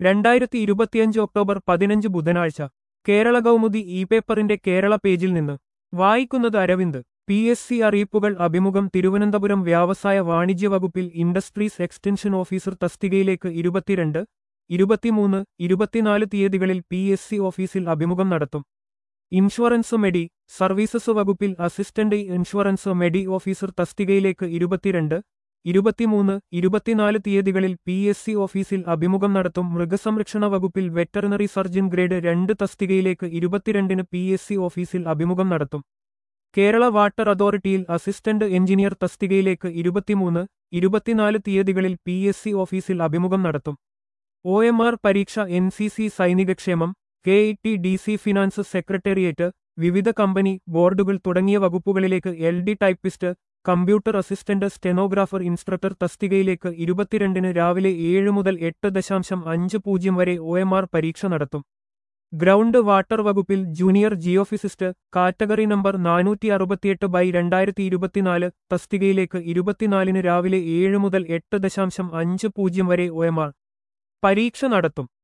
രണ്ടായിരത്തി ഇരുപത്തിയഞ്ച് ഒക്ടോബർ പതിനഞ്ച് ബുധനാഴ്ച കേരള കൗമുദി ഇ പേപ്പറിന്റെ കേരള പേജിൽ നിന്ന് വായിക്കുന്നത് അരവിന്ദ് പി എസ് സി അറിയിപ്പുകൾ അഭിമുഖം തിരുവനന്തപുരം വ്യാവസായ വാണിജ്യ വകുപ്പിൽ ഇൻഡസ്ട്രീസ് എക്സ്റ്റൻഷൻ ഓഫീസർ തസ്തികയിലേക്ക് ഇരുപത്തിരണ്ട് ഇരുപത്തിമൂന്ന് ഇരുപത്തിനാല് തീയതികളിൽ പി എസ് സി ഓഫീസിൽ അഭിമുഖം നടത്തും ഇൻഷുറൻസ് മെഡി സർവീസസ് വകുപ്പിൽ അസിസ്റ്റന്റ് ഇൻഷുറൻസ് മെഡി ഓഫീസർ തസ്തികയിലേക്ക് ഇരുപത്തിരണ്ട് ഇരുപത്തിമൂന്ന് ഇരുപത്തിനാല് തീയതികളിൽ പി എസ് സി ഓഫീസിൽ അഭിമുഖം നടത്തും മൃഗസംരക്ഷണ വകുപ്പിൽ വെറ്ററിനറി സർജൻ ഗ്രേഡ് രണ്ട് തസ്തികയിലേക്ക് ഇരുപത്തിരണ്ടിന് പി എസ് സി ഓഫീസിൽ അഭിമുഖം നടത്തും കേരള വാട്ടർ അതോറിറ്റിയിൽ അസിസ്റ്റന്റ് എഞ്ചിനീയർ തസ്തികയിലേക്ക് ഇരുപത്തിമൂന്ന് ഇരുപത്തിനാല് തീയതികളിൽ പി എസ് സി ഓഫീസിൽ അഭിമുഖം നടത്തും ഒ എം ആർ പരീക്ഷ എൻ സി സി സൈനികക്ഷേമം K E T D C finance secretariat വിവിധ കമ്പനി ബോർഡുകൾ തുടങ്ങിയ വകുപ്പുകളിലേക്ക് L D typist computer assistant stenographer instructor തസ്തികയിലേക്ക് ഇരുപത്തിരണ്ടിന് രാവിലെ ഏഴ് മുതൽ എട്ട് ദശാംശം അഞ്ച് പൂജ്യം വരെ ഒ എം ആർ പരീക്ഷ നടത്തും ഗ്രൗണ്ട് വാട്ടർ വകുപ്പിൽ ജൂനിയർ ജിയോഫിസിസ്റ്റ് കാറ്റഗറി നമ്പർ നാനൂറ്റി അറുപത്തിയെട്ട് ബൈ രണ്ടായിരത്തി ഇരുപത്തിനാല് തസ്തികയിലേക്ക് ഇരുപത്തിനാലിന് രാവിലെ ഏഴ് മുതൽ എട്ട് ദശാംശം അഞ്ച് പൂജ്യം വരെ ഒ എം ആർ പരീക്ഷ നടത്തും